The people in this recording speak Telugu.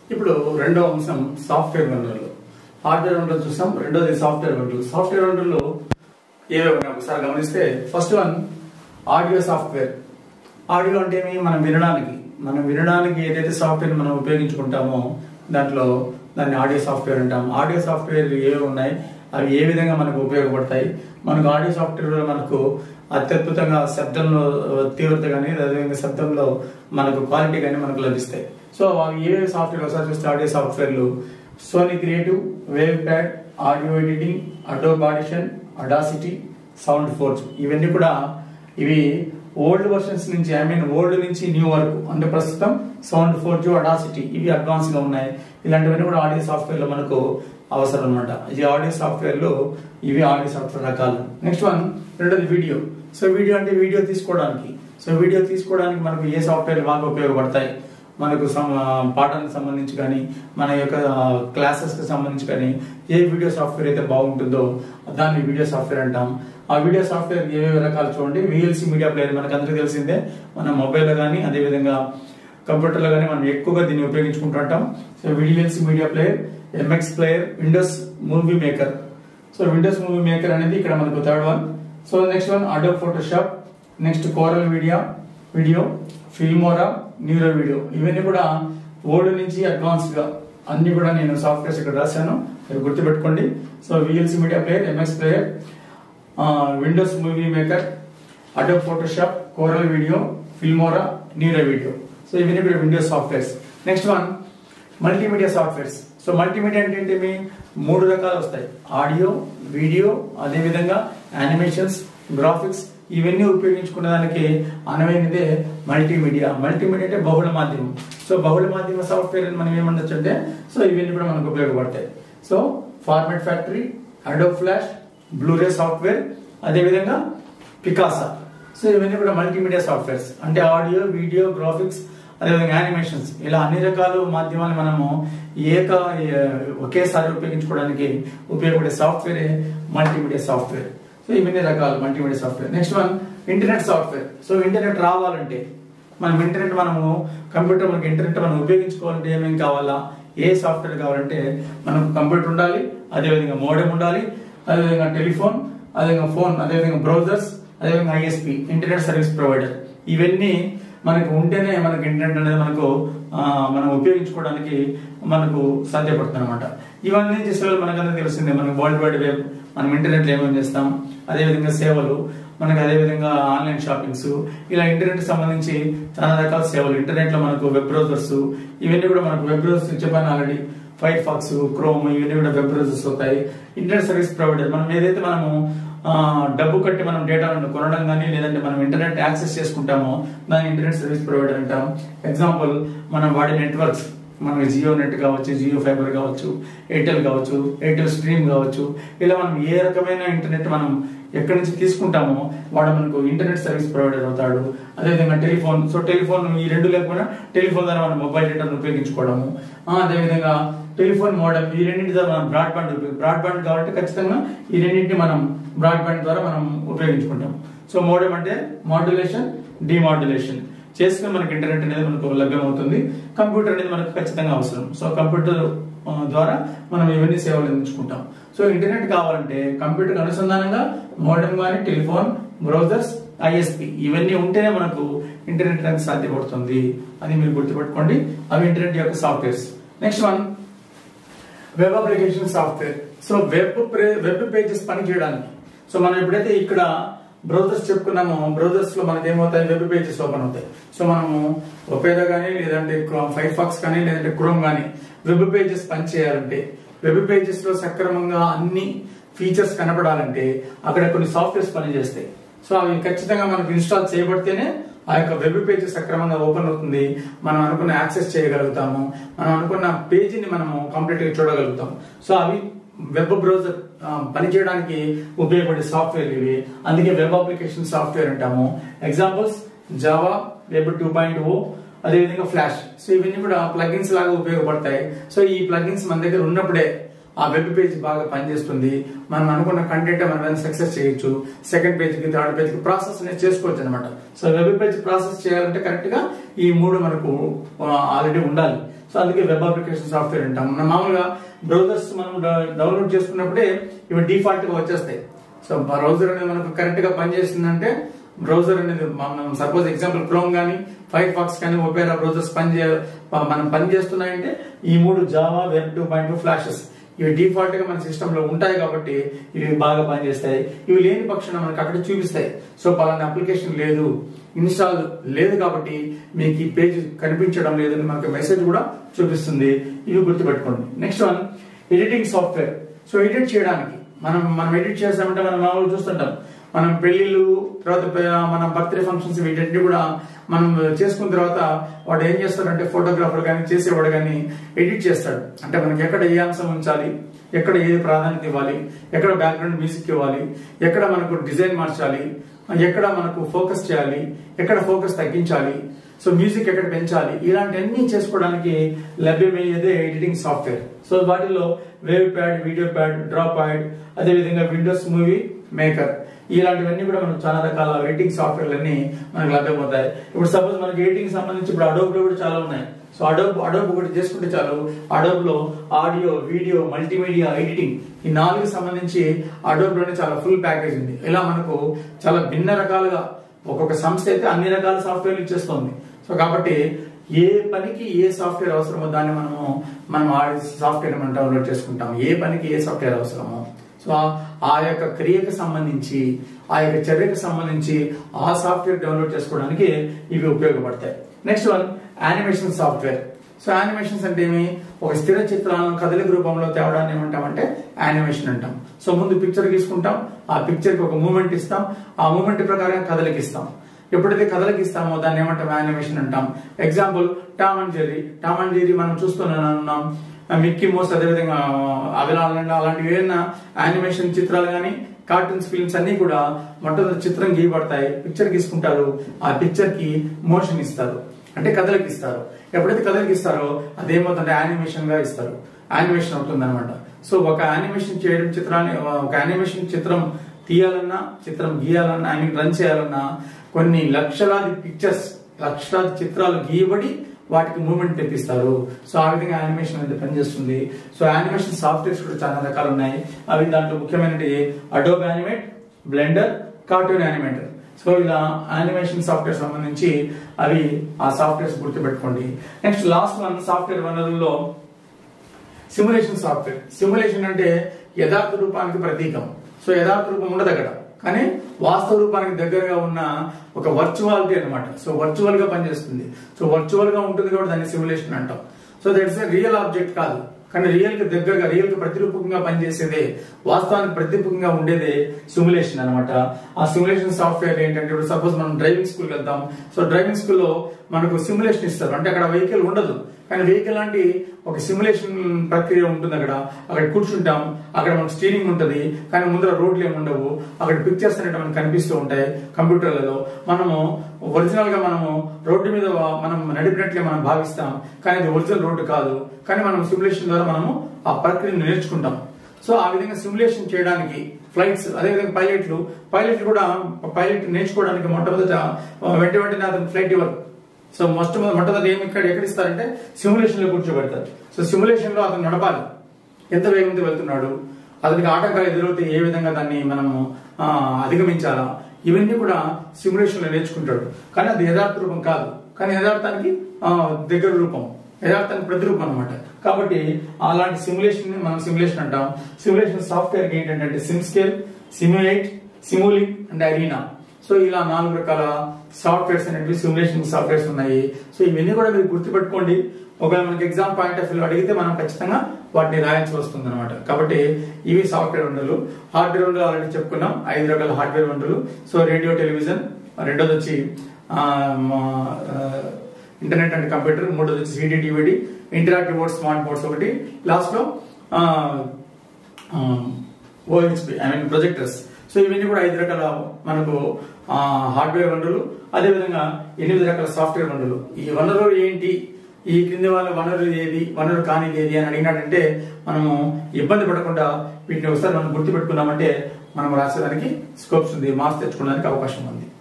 ఇప్పుడు రెండో అంశం సాఫ్ట్వేర్ వనరులు హార్డ్వేర్ వనరులు చూసాం రెండోది సాఫ్ట్వేర్ వనరులు సాఫ్ట్వేర్ వనరులు ఏవే ఉన్నాయి ఒకసారి గమనిస్తే first one audio software audio అంటే ఏమి మనం వినడానికి మనం వినడానికి ఏదైతే సాఫ్ట్వేర్ మనం ఉపయోగించుకుంటామో దాంట్లో దాన్ని ఆడియో సాఫ్ట్వేర్ అంటాం ఆడియో సాఫ్ట్వేర్ ఏవి ఉన్నాయి అవి ఏ విధంగా మనకు ఉపయోగపడతాయి మనకు ఆడియో సాఫ్ట్వేర్ మనకు అత్యద్భుతంగా శబ్దంలో తీవ్రత కానీ అదేవిధంగా శబ్దంలో మనకు క్వాలిటీ కానీ మనకు లభిస్తాయి సో అవి ఏ సాఫ్ట్వేర్ ఒకసారి చూస్తే ఆడియో సాఫ్ట్వేర్లు Sony Creative Wave Pad audio editing Adobe Audition Audacity Sound Forge ఇవన్నీ కూడా ఇవి ఓల్డ్ వర్షన్స్ నుంచి ఐ మీన్ ఓల్డ్ నుంచి న్యూ వరకు అంటే ప్రస్తుతం సౌండ్ ఫోర్జ్ అడాసిటీ ఇవి అడ్వాన్స్ గా ఉన్నాయి ఇలాంటివన్నీ కూడా ఆడియో సాఫ్ట్వేర్ లో మనకు అవసరం అనమాట ఈ ఆడియో సాఫ్ట్వేర్ లో ఇవి ఆడియో సాఫ్ట్వేర్ రకాలు నెక్స్ట్ వన్ రెండోది వీడియో సో వీడియో అంటే వీడియో తీసుకోవడానికి సో వీడియో తీసుకోవడానికి మనకు ఏ సాఫ్ట్వేర్ బాగా ఉపయోగపడతాయి మనకు సమ పాఠానికి సంబంధించి కానీ మన యొక్క క్లాసెస్ కి సంబంధించి కానీ ఏ వీడియో సాఫ్ట్వేర్ అయితే బాగుంటుందో దాన్ని వీడియో సాఫ్ట్వేర్ అంటాం ఆ వీడియో సాఫ్ట్వేర్ ఏవేవి రకాలు చూడండి విఎల్సి మీడియా ప్లేయర్ మనకు అందరికీ తెలిసిందే మన మొబైల్లో కానీ అదేవిధంగా కంప్యూటర్లో కానీ మనం ఎక్కువగా దీన్ని ఉపయోగించుకుంటుంటాం so VLC media player MX player Windows Movie Maker so Windows Movie Maker అనేది ఇక్కడ మనకు third one so next one Adobe Photoshop next Corel video video Filmora Nero video ఇవన్నీ కూడా ఓల్డ్ నుంచి అడ్వాన్స్ గా అన్ని కూడా నేను సాఫ్ట్వేర్స్ ఇక్కడ రాశాను మీరు గుర్తుపెట్టుకోండి so VLC media player MX player Windows Movie Maker Adobe Photoshop Corel video Filmora Nero video so ఇవన్నీ కూడా Windows softwares next one multimedia softwares so multimedia అంటే ఏంటి మూడు రకాలు వస్తాయి ఆడియో వీడియో అదేవిధంగా యానిమేషన్స్ గ్రాఫిక్స్ ఇవన్నీ ఉపయోగించుకునే దానికి అనువైనదే మల్టీమీడియా మల్టీమీడియా అంటే బహుళ మాధ్యమం సో బహుళ మాధ్యమ సాఫ్ట్వేర్ అని మనం ఏమనొచ్చు అంటే సో ఇవన్నీ కూడా మనకు ఉపయోగపడతాయి so format factory Adobe flash Blu-ray software అదేవిధంగా పికాసా సో ఇవన్నీ కూడా మల్టీమీడియా సాఫ్ట్వేర్స్ అంటే ఆడియో వీడియో గ్రాఫిక్స్ అదేవిధంగా యానిమేషన్స్ ఇలా అన్ని రకాల మాధ్యమాలు మనము ఏక ఒకేసారి ఉపయోగించుకోవడానికి ఉపయోగపడే సాఫ్ట్వేరే మల్టీమీడియా సాఫ్ట్వేర్ సో ఇవన్నీ రకాలు multimedia software next one internet software so internet రావాలంటే మనం ఇంటర్నెట్ మనము కంప్యూటర్ మనకి ఇంటర్నెట్ మనం ఉపయోగించుకోవాలంటే ఏమేమి కావాలా ఏ సాఫ్ట్వేర్ కావాలంటే మనకు కంప్యూటర్ ఉండాలి అదేవిధంగా మోడెం ఉండాలి అదేవిధంగా టెలిఫోన్ అదేవిధంగా ఫోన్ అదేవిధంగా బ్రౌజర్స్ అదేవిధంగా ఐఎస్పి ఇంటర్నెట్ సర్వీస్ ప్రొవైడర్ ఇవన్నీ మనకు ఉంటేనే మనకు ఇంటర్నెట్ అనేది మనకు మనం ఉపయోగించుకోవడానికి మనకు సాధ్యపడుతుంది అనమాట ఇవన్నీ చేసేవాళ్ళు మనకందరూ తెలిసిందే మనకు వరల్డ్ వైడ్ వెబ్ మనం ఇంటర్నెట్ ఏమేమి చేస్తాం అదేవిధంగా సేవలు మనకు అదేవిధంగా ఆన్లైన్ షాపింగ్స్ ఇలా ఇంటర్నెట్ సంబంధించి చాలా రకాల సేవలు ఇంటర్నెట్ లో మనకు వెబ్ బ్రౌజర్స్ ఇవన్నీ కూడా మనకు వెబ్ బ్రౌజర్స్ చెప్పాను ఆల్రెడీ ఫైర్ ఫాక్స్ క్రోమ్ ఇవన్నీ కూడా వెబ్ బ్రౌజర్స్ అవుతాయి ఇంటర్నెట్ సర్వీస్ ప్రొవైడర్ మనం ఏదైతే మనము డబ్బు కట్టి మనం డేటాను కొనడం కానీ లేదంటే మనం ఇంటర్నెట్ యాక్సెస్ చేసుకుంటామో దాన్ని ఇంటర్నెట్ సర్వీస్ ప్రొవైడర్ అంటాం ఎగ్జాంపుల్ మనం వాడే నెట్వర్క్స్ మనకి జియో నెట్ కావచ్చు జియో ఫైబర్ కావచ్చు ఎయిర్టెల్ కావచ్చు ఎయిర్టెల్ స్ట్రీమ్ కావచ్చు ఇలా మనం ఏ రకమైన ఇంటర్నెట్ మనం ఎక్కడి నుంచి తీసుకుంటామో వాడు మనకు ఇంటర్నెట్ సర్వీస్ ప్రొవైడర్ అవుతాడు అదేవిధంగా టెలిఫోన్ సో టెలిఫోన్ ఈ రెండు లేకపోయినా టెలిఫోన్ ద్వారా మనం మొబైల్ డేటాను ఉపయోగించుకోవడము అదేవిధంగా టెలిఫోన్ మోడల్ ఈ రెండింటి ద్వారా మనం బ్రాడ్బ్యాండ్ బ్రాడ్బ్యాండ్ కావాలంటే ఖచ్చితంగా ఈ రెండింటిని మనం బ్రాడ్బ్యాండ్ ద్వారా మనం ఉపయోగించుకుంటాం సో మోడెం అంటే మాడ్యులేషన్ డిమాడ్యులేషన్ చేసుకుని మనకి ఇంటర్నెట్ అనేది మనకు లభ్యమవుతుంది కంప్యూటర్ అనేది మనకు ఖచ్చితంగా అవసరం సో కంప్యూటర్ ద్వారా మనం ఇవన్నీ సేవలు అందించుకుంటాం సో ఇంటర్నెట్ కావాలంటే కంప్యూటర్ అనుసంధానంగా మోడెం కానీ టెలిఫోన్ బ్రౌజర్స్ ఐఎస్పి ఇవన్నీ ఉంటేనే మనకు ఇంటర్నెట్ అనేది సాధ్యపడుతుంది అది మీరు గుర్తుపెట్టుకోండి అవి ఇంటర్నెట్ యొక్క softwares next one web application software so web web pages పని చేయడానికి సో మనం ఎప్పుడైతే ఇక్కడ బ్రౌజర్స్ చెప్పుకున్నామో బ్రౌజర్స్ లో మనకి ఏమవుతాయి వెబ్ పేజెస్ ఓపెన్ అవుతాయి సో మనము ఒపేరా కానీ లేదంటే ఫైర్ ఫాక్స్ కానీ లేదంటే క్రోమ్ కానీ వెబ్ పేజెస్ పని చేయాలంటే వెబ్ పేజెస్ లో సక్రమంగా అన్ని ఫీచర్స్ కనపడాలంటే అక్కడ కొన్ని సాఫ్ట్వేర్స్ పనిచేస్తాయి సో అవి ఖచ్చితంగా మనకు ఇన్స్టాల్ చేయబడితేనే ఆ యొక్క వెబ్ పేజ్ సక్రమంగా ఓపెన్ అవుతుంది మనం అనుకున్న యాక్సెస్ చేయగలుగుతాము మనం అనుకున్న పేజీని మనము కంప్లీట్ గా చూడగలుగుతాం సో అవి వెబ్ బ్రౌజర్ పనిచేయడానికి ఉపయోగపడే సాఫ్ట్వేర్ ఇవి అందుకే వెబ్ అప్లికేషన్ సాఫ్ట్వేర్ అంటాము examples Java web two point O అదేవిధంగా ఫ్లాష్ సో ఇవన్నీ కూడా ప్లగిన్స్ లాగా ఉపయోగపడతాయి సో ఈ ప్లగిన్స్ మన దగ్గర ఉన్నప్పుడే ఆ వెబ్ పేజ్ బాగా పనిచేస్తుంది మనం అనుకున్న కంటెంట్ మనం సక్సెస్ చేయొచ్చు సెకండ్ పేజ్ కి థర్డ్ పేజ్ కి ప్రాసెస్ అనేది చేసుకోవచ్చు అనమాట సో వెబ్ పేజ్ ప్రాసెస్ చేయాలంటే కరెక్ట్ గా ఈ మూడు మనకు ఆల్రెడీ ఉండాలి సో సో అందుకే వెబ్ అప్లికేషన్ సాఫ్ట్వేర్ అంటాం మనం మామూలుగా బ్రౌజర్స్ మనం డ- డౌన్లోడ్ చేసుకున్నప్పుడే ఇవి డిఫాల్ట్ గా వచ్చేస్తాయి సో బ్రౌజర్ అనేది మనకు కరెక్ట్ గా పనిచేస్తుందంటే బ్రౌజర్ అనేది మనం సపోజ్ ఎగ్జాంపుల్ క్రోమ్ కానీ ఫైర్ ఫాక్స్ కానీ ఒపేరా బ్రౌజర్స్ పని చే మనం పని చేస్తున్నాయంటే ఈ మూడు Java web two point two flashes ఇవి డిఫాల్ట్ గా మన సిస్టమ్ లో ఉంటాయి కాబట్టి ఇవి బాగా పనిచేస్తాయి ఇవి లేని పక్షాన మనకు అక్కడ చూపిస్తాయి సో పలానా అప్లికేషన్ లేదు ఇన్స్టాల్ లేదు కాబట్టి మీకు ఈ పేజ్ కనిపించడం లేదని మనకు మెసేజ్ కూడా చూపిస్తుంది ఇవి గుర్తుపెట్టుకోండి next one editing software so edit చేయడానికి మనం మనం ఎడిట్ చేస్తామంటే మనం మామూలు చూస్తుంటాం మనం పెళ్లిళ్ళు తర్వాత పే- మన బర్త్డే ఫంక్షన్స్ వీటన్నిటి కూడా మనం చేసుకున్న తర్వాత వాడు ఏం చేస్తాడంటే ఫోటోగ్రాఫర్ కానీ చేసేవాడు కానీ ఎడిట్ చేస్తాడు అంటే మనకి ఎక్కడ ఏ అంశం ఉంచాలి ఎక్కడ ఏది ప్రాధాన్యత ఇవ్వాలి ఎక్కడ బ్యాక్గ్రౌండ్ మ్యూజిక్ ఇవ్వాలి ఎక్కడ మనకు డిజైన్ మార్చాలి ఎక్కడ మనకు ఫోకస్ చేయాలి ఎక్కడ ఫోకస్ తగ్గించాలి సో మ్యూజిక్ ఎక్కడ పెంచాలి ఇలాంటివన్నీ చేసుకోవడానికి లభ్యమయ్యేదే ఎడిటింగ్ సాఫ్ట్వేర్ సో వాటిలో wave pad video pad draw pad అదేవిధంగా విండోస్ మూవీ మేకర్ ఇలాంటివన్నీ కూడా మనకు చాలా రకాల ఎడిటింగ్ సాఫ్ట్వేర్లన్నీ మనకు లభ్యమవుతాయి ఇప్పుడు సపోజ్ మనకి ఎడిటింగ్ సంబంధించి ఇప్పుడు అడోబ్ లో కూడా చాలా ఉన్నాయి సో అడోబ్ అడోబ్ ఒకటి చేసుకుంటే చాలు అడోబ్ లో ఆడియో వీడియో మల్టీమీడియా ఎడిటింగ్ ఈ నాలుగు సంబంధించి అడోబ్ లోనే చాలా ఫుల్ ప్యాకేజ్ ఉంది ఇలా మనకు చాలా భిన్న రకాలుగా ఒక్కొక్క సంస్థ అయితే అన్ని రకాల సాఫ్ట్వేర్లు ఇచ్చేస్తుంది సో కాబట్టి ఏ పనికి ఏ సాఫ్ట్వేర్ అవసరమో దాన్ని మనము మనం ఆ సాఫ్ట్వేర్ మనం డౌన్లోడ్ చేసుకుంటాం ఏ పనికి ఏ సాఫ్ట్వేర్ అవసరమో సో ఆ- ఆ యొక్క క్రియకు సంబంధించి ఆ యొక్క చర్యకు సంబంధించి ఆ సాఫ్ట్వేర్ డౌన్లోడ్ చేసుకోవడానికి ఇవి ఉపయోగపడతాయి next one animation software so animations అంటే ఏమి ఒక స్థిర చిత్రాలను కదలిక రూపంలో తేవడాన్ని ఏమంటామంటే యానిమేషన్ అంటాం సో ముందు పిక్చర్ తీసుకుంటాం ఆ పిక్చర్ కి ఒక మూమెంట్ ఇస్తాం ఆ మూమెంట్ ప్రకారం కదలిక ఇస్తాం ఎప్పుడైతే కథలకు ఇస్తామో దాన్ని ఏమంటాం యానిమేషన్ అంటాం example Tom and Jerry Tom and Jerry మనం చూస్తున్నాం ఉన్నాం మిక్కీ మోస్ అదేవిధంగా అవిలాలండి అలాంటివి ఏదైనా యానిమేషన్ చిత్రాలు కానీ కార్టూన్స్ ఫిల్మ్స్ అన్ని కూడా మొట్టమొదటి చిత్రం గీయబడతాయి పిక్చర్ గీసుకుంటారు ఆ పిక్చర్ కి మోషన్ ఇస్తారు అంటే కథలకు ఇస్తారు ఎప్పుడైతే కథలకు ఇస్తారో అదేమవుతుందంటే యానిమేషన్ గా ఇస్తారు యానిమేషన్ అవుతుంది అనమాట సో ఒక యానిమేషన్ చేయడం చిత్రాన్ని ఒక యానిమేషన్ చిత్రం తీయాలన్నా చిత్రం గీయాలన్నా ఐ మీన్ రన్ చేయాలన్నా కొన్ని లక్షలాది పిక్చర్స్ లక్షలాది చిత్రాలు గీయబడి వాటికి మూమెంట్ తెప్పిస్తారు సో ఆ విధంగా యానిమేషన్ అనేది పనిచేస్తుంది సో యానిమేషన్ సాఫ్ట్వేర్స్ కూడా చాలా రకాలు ఉన్నాయి అవి దాంట్లో ముఖ్యమైనది Adobe Animate Blender cartoon animator so ఇలా యానిమేషన్ సాఫ్ట్వేర్ సంబంధించి అవి ఆ సాఫ్ట్వేర్స్ గుర్తుపెట్టుకోండి నెక్స్ట్ లాస్ట్ వన్ సాఫ్ట్వేర్ వనరుల్లో సిమ్యులేషన్ సాఫ్ట్వేర్ సిమ్యులేషన్ అంటే యథార్థ రూపానికి ప్రతీకం సో యథార్థ రూపం ఉండదు అక్కడ కానీ వాస్తవ రూపానికి దగ్గరగా ఉన్న ఒక వర్చువాలిటీ అన్నమాట సో వర్చువల్ గా పనిచేస్తుంది సో వర్చువల్ గా ఉంటుంది కాబట్టి దాన్ని సిమ్యులేషన్ అంటాం so that's a real object కాదు కానీ రియల్ కి దగ్గరగా రియల్ కి ప్రతిరూపకంగా పనిచేసేదే వాస్తవానికి ప్రతిరూపకంగా ఉండేదే సిమ్యులేషన్ అన్నమాట ఆ సిమ్యులేషన్ సాఫ్ట్వేర్ ఏంటంటే ఇప్పుడు సపోజ్ మనం డ్రైవింగ్ స్కూల్కి వెళ్తాం సో డ్రైవింగ్ స్కూల్లో మనకు సిమ్యులేషన్ ఇస్తారు అంటే అక్కడ వెహికల్ ఉండదు కానీ వెహికల్ లాంటి ఒక సిమ్యులేషన్ ప్రక్రియ ఉంటుంది అక్కడ అక్కడ కూర్చుంటాం అక్కడ మనకు స్టీరింగ్ ఉంటుంది కానీ ముందర రోడ్లు ఏమి ఉండవు అక్కడ పిక్చర్స్ అనేవి మనకు కనిపిస్తూ ఉంటాయి కంప్యూటర్లలో మనము ఒరిజినల్ గా మనము రోడ్డు మీద మనం నడిపినట్లే మనం భావిస్తాం కానీ అది ఒరిజినల్ రోడ్డు కాదు కానీ మనం సిమ్యులేషన్ ద్వారా మనము ఆ ప్రక్రియను నేర్చుకుంటాం సో ఆ విధంగా సిమ్యులేషన్ చేయడానికి ఫ్లైట్స్ అదేవిధంగా పైలట్లు పైలట్లు కూడా పైలట్ నేర్చుకోవడానికి మొట్టమొదట వెంట వెంటనే అతను ఫ్లైట్ ఇవ్వరు సో మొట్ట మొట్టమొదటి ఏమి ఇక్కడ ఎక్కడ ఇస్తారంటే సిమ్యులేషన్ లో కూర్చోబెడతారు సో సిమ్యులేషన్ లో అతను నడపాలి ఎంత వేగంతో వెళ్తున్నాడు అతనికి ఆటంకాలు ఎదురవుతే ఏ విధంగా దాన్ని మనము ఆ, అధిగమించాలా ఇవన్నీ కూడా సిమ్యులేషన్ లో నేర్చుకుంటాడు కానీ అది యథార్థ రూపం కాదు కానీ యథార్థానికి ఆ, దగ్గర రూపం యథార్థానికి ప్రతిరూపం అనమాట కాబట్టి అలాంటి సిమ్యులేషన్ ని మనం సిమ్యులేషన్ అంటాం సిమ్యులేషన్ సాఫ్ట్వేర్ ఏంటంటే SimScale simulate Simulink and Arena so ఇలా నాలుగు రకాల సాఫ్ట్వేర్స్ అనేవి సిమ్యులేషన్ సాఫ్ట్వేర్స్ ఉన్నాయి సో ఇవన్నీ కూడా మీరు గుర్తుపెట్టుకోండి ఒకవేళ మనకి ఎగ్జామ్ పాయింట్ ఆఫ్ వ్యూ అడిగితే మనం ఖచ్చితంగా వాటిని రాయాల్సి వస్తుంది అనమాట కాబట్టి ఇవి సాఫ్ట్వేర్ వనరులు హార్డ్వేర్ వనరులు ఆల్రెడీ చెప్పుకున్నాం ఐదు రకాల హార్డ్వేర్ వనరులు సో రేడియో టెలివిజన్ రెండోది వచ్చి ఆ, మా, ఆ, ఇంటర్నెట్ అండ్ కంప్యూటర్ మూడోది వచ్చి CD DVD interactive board smart boards ఒకటి లాస్ట్ లో ఆ, OHP I mean projectors so ఇవన్నీ కూడా ఐదు రకాల మనకు హార్డ్వేర్ వనరులు అదేవిధంగా ఎనిమిది రకాల సాఫ్ట్వేర్ వనరులు ఈ వనరులు ఏంటి ఈ క్రింది వాళ్ళ వనరు ఏది వనరు కానిది ఏది అని అడిగినట్టంటే మనము ఇబ్బంది పడకుండా వీటిని ఒకసారి మనం గుర్తుపెట్టుకున్నామంటే మనం రాసేదానికి స్కోప్స్ ఉంది మార్క్స్ తెచ్చుకోవడానికి అవకాశం ఉంది